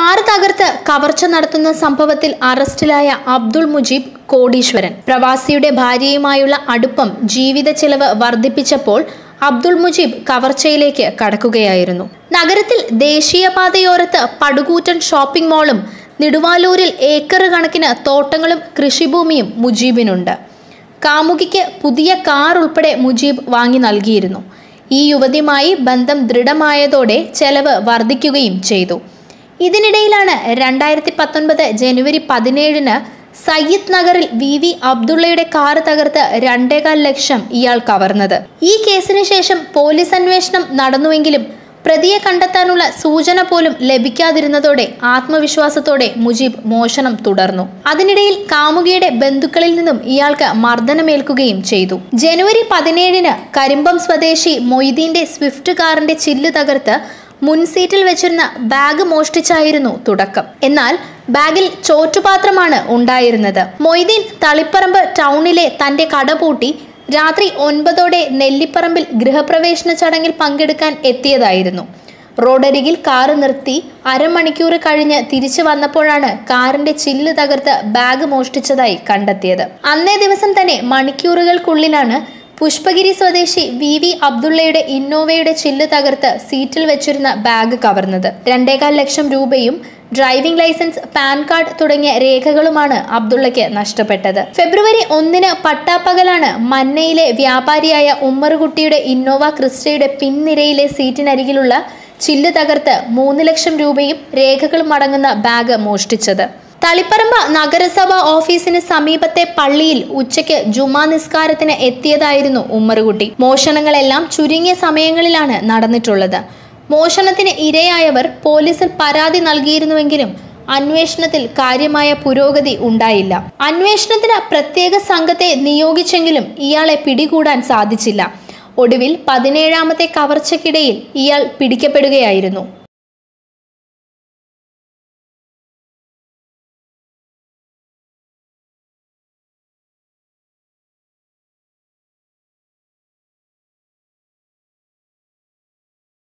car തകർത്ത് കവർച്ച നടത്തുന്ന സംഭവത്തിൽ അറസ്റ്റിലായ അബ്ദുൾ മുജീബ് കോടീശ്വരൻ പ്രവാസിയുടെ ഭാര്യയുമായുള്ള അടുപ്പം ജീവിത ചെലവ് വർദ്ധിപ്പിച്ചപ്പോൾ അബ്ദുൾ മുജീബ് കവർച്ചയിലേക്ക് കടക്കുകയായിരുന്നു നഗരത്തിൽ ദേശീയപാതയോരത്ത് പടുകൂറ്റൻ ഷോപ്പിംഗ് മാളും നെടുവാലൂരിൽ ഏക്കർ കണക്കിന് തോട്ടങ്ങളും കൃഷിഭൂമിയും മുജീബിനുണ്ട് കാമുകിക്ക് പുതിയ കാർ ഉൾപ്പെടെ മുജീബ് വാങ്ങി നൽകിയിരുന്നു ഈ യുവതിയുമായി ബന്ധം ദൃഢമായതോടെ ചെലവ് വർദ്ധിക്കുകയും ചെയ്തു ഇതിനിടയിലാണ് രണ്ടായിരത്തി പത്തൊൻപത് ജനുവരി പതിനേഴിന് സയ്യിദ് നഗറിൽ വി വി അബ്ദുള്ളയുടെ കാർ തകർത്ത് രണ്ടേകാൽ ലക്ഷം ഇയാൾ കവർന്നത് ഈ കേസിന് ശേഷം പോലീസ് അന്വേഷണം നടന്നുവെങ്കിലും പ്രതിയെ കണ്ടെത്താനുള്ള സൂചന പോലും ലഭിക്കാതിരുന്നതോടെ ആത്മവിശ്വാസത്തോടെ മുജീബ് മോഷണം തുടർന്നു അതിനിടയിൽ കാമുകിയുടെ ബന്ധുക്കളിൽ നിന്നും ഇയാൾക്ക് മർദ്ദനമേൽക്കുകയും ചെയ്തു ജനുവരി പതിനേഴിന് കരിമ്പം സ്വദേശി മൊയ്തീന്റെ സ്വിഫ്റ്റ് കാറിന്റെ ചില്ല് തകർത്ത് മുൻസീറ്റിൽ വെച്ചിരുന്ന ബാഗ് മോഷ്ടിച്ചായിരുന്നു തുടക്കം എന്നാൽ ബാഗിൽ ചോറ്റുപാത്രമാണ് ഉണ്ടായിരുന്നത് മൊയ്തീൻ തളിപ്പറമ്പ് ടൗണിലെ തന്റെ കട പൂട്ടി രാത്രി ഒൻപതോടെ നെല്ലിപ്പറമ്പിൽ ഗൃഹപ്രവേശന ചടങ്ങിൽ പങ്കെടുക്കാൻ എത്തിയതായിരുന്നു റോഡരികിൽ കാറ് നിർത്തി അരമണിക്കൂർ കഴിഞ്ഞ് തിരിച്ചു വന്നപ്പോഴാണ് കാറിന്റെ ചില്ല് തകർത്ത് ബാഗ് മോഷ്ടിച്ചതായി കണ്ടെത്തിയത് അന്നേ ദിവസം തന്നെ മണിക്കൂറുകൾക്കുള്ളിലാണ് പുഷ്പഗിരി സ്വദേശി വി വി അബ്ദുള്ളയുടെ ഇന്നോവയുടെ ചില്ല് തകർത്ത് സീറ്റിൽ വെച്ചിരുന്ന ബാഗ് കവർന്നത് രണ്ടേകാൽ ലക്ഷം രൂപയും ഡ്രൈവിംഗ് ലൈസൻസ് പാൻ കാർഡ് തുടങ്ങിയ രേഖകളുമാണ് അബ്ദുള്ളയ്ക്ക് നഷ്ടപ്പെട്ടത് ഫെബ്രുവരി ഒന്നിന് പട്ടാപ്പകലാണ് മന്നയിലെ വ്യാപാരിയായ ഉമ്മറുകുട്ടിയുടെ ഇന്നോവ ക്രിസ്റ്റയുടെ പിൻനിരയിലെ സീറ്റിനരികിലുള്ള ചില്ല് തകർത്ത് മൂന്ന് ലക്ഷം രൂപയും രേഖകളും അടങ്ങുന്ന ബാഗ് മോഷ്ടിച്ചത് തളിപ്പറമ്പ് നഗരസഭ ഓഫീസിന് സമീപത്തെ പള്ളിയിൽ ഉച്ചയ്ക്ക് ജുമാ നിസ്കാരത്തിന് എത്തിയതായിരുന്നു ഉമ്മറുകുട്ടി മോഷണങ്ങളെല്ലാം ചുരുങ്ങിയ സമയങ്ങളിലാണ് നടന്നിട്ടുള്ളത് മോഷണത്തിന് ഇരയായവർ പോലീസിൽ പരാതി നൽകിയിരുന്നുവെങ്കിലും അന്വേഷണത്തിൽ കാര്യമായ പുരോഗതി ഉണ്ടായില്ല അന്വേഷണത്തിന് പ്രത്യേക സംഘത്തെ നിയോഗിച്ചെങ്കിലും ഇയാളെ പിടികൂടാൻ സാധിച്ചില്ല ഒടുവിൽ പതിനേഴാമത്തെ കവർച്ചയ്ക്കിടയിൽ ഇയാൾ പിടിക്കപ്പെടുകയായിരുന്നു